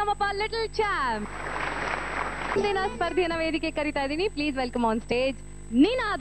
ಸರಿಗಮಪ little champ ಇಂದಿನ ಸ್ಪರ್ಧೆಯನ್ನ ವೇದಿಕೆ ಕರಿತಾ ಇದ್ದೀನಿ please welcome on stage Ninada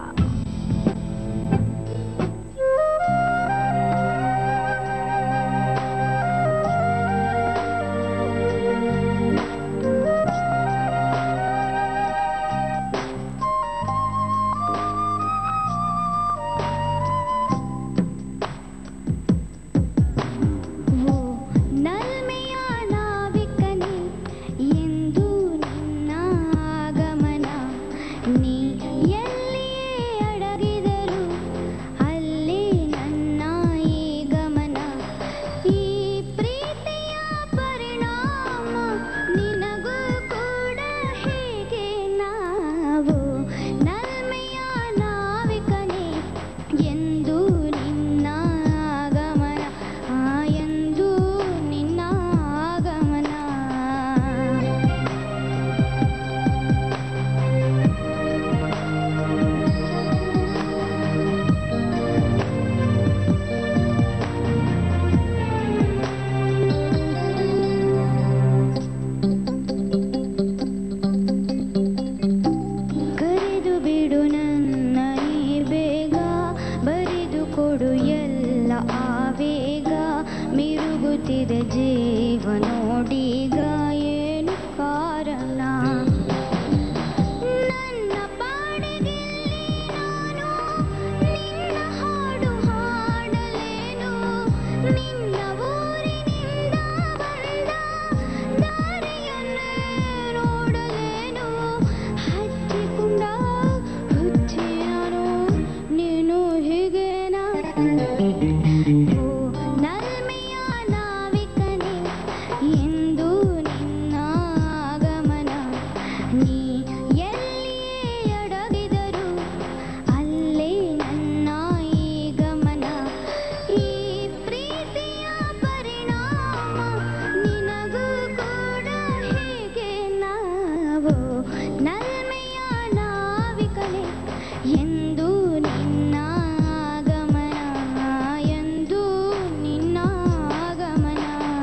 ಓ ನಲ್ಮೆಯ ನಾವಿಕನೇ ಎಂದು ನಿನ್ನ ಆಗಮನ ನೀ ಎಲ್ಲಿಯೇ ಅಡಗಿದರು ಅಲ್ಲಿ ನನ್ನ ಈ ಗಮನ ಈ ಪ್ರೀತಿಯ ಪರಿಣಾಮ ನಿನಗೂ ಕೂಡ ಹೇಗೆ ನಾವು ನಲ್ಮೆಯ ನಾವಿಕನೇ ಎಂದು ನಿನ್ನ ಆಗಮನ ಆ ಎಂದು ನಿನ್ನ ಆಗಮನ ಕರೆದು ಬಿಡು ನನ್ನ ಈ ಬೇಗ ಬರಿದು ಕೊಡು ಎಲ್ಲ ಆವೇಗ ಮಿರುಗುತ್ತಿದೆ ಜೀವ ನೋಡೀಗ ಏನು ಕಾರಣ ನನ್ನ ಪಾಡಿಗೆ ನಾನು ನಿನ್ನ ಹಾಡು ಹಾಡಲೇನು ನಿನ್ನ ಊರಿನಿಂದ ಬಂದ ದಾರಿಯನ್ನೇ ನೋಡಲೇನು ಹಚ್ಚಿಕೊಂಡ ಹುಚ್ಚಿ ನಾನು ನೀನು ಹೀಗೇನಾ ಓ ನಲ್ಮೆಯ ನಾವಿಕನೇ ಎಂದು ನಿನ್ನ ಆಗಮನ ನೀ ಎಲ್ಲಿಯೇ ಅಡಗಿದರು ಅಲ್ಲೇ ನನ್ನ ಈ ಗಮನ ಈ ಪ್ರೀತಿಯ ಪರಿಣಾಮ ನಿನಗೂ ಕೂಡ ಹೇಗೆ ನಾವು ನಲ್ಮೆಯ ನಾವಿಕನೇ ಎಂದು ನಿನ್ನ ಆಗಮನ ಎಂದು ನಿನ್ನ ಆಗಮನ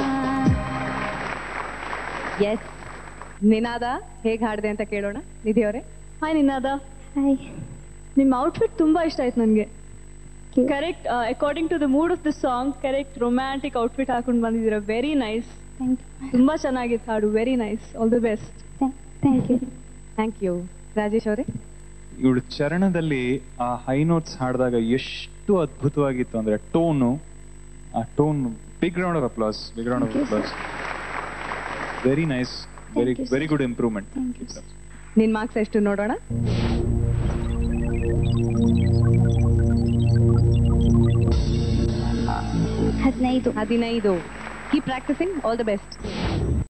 ಎಸ್ ನಿನಾದ ಹೇಗ್ ಹಾಡಿದೆ ಅಂತ ಕೇಳೋಣ ನಿಧಿ ಅವರೇ ಹಾಯ್ ನಿನಾದ ಹಾಯ್ ನಿಮ್ಮ ಔಟ್ಫಿಟ್ ತುಂಬಾ ಇಷ್ಟ ಆಯ್ತು ನನಗೆ correct according to the mood of the song correct romantic outfit ಹಾಕೊಂಡು ಬಂದಿದ್ದೀರಾ ವೆರಿ ನೈಸ್ ಥ್ಯಾಂಕ್ ತುಂಬಾ ಚೆನ್ನಾಗಿತ್ತು ಹಾಡು very nice all the best you thank you thank you Rajesh ಅವರೇ ಇವಳು ಚರಣದಲ್ಲಿ ಆ ಹೈ ನೋಟ್ಸ್ ಹಾಡಿದಾಗ ಎಷ್ಟು ಅದ್ಭುತವಾಗಿತ್ತು ಅಂದ್ರೆ ಟೋನು ಆ tone big round of applause big round of applause very nice very you, very good improvement Thank you, sir. ನಿನ್ marks ಎಷ್ಟು ನೋಡೋಣ ಹದಿನೈದು ಹದಿನೈದು keep practising all the best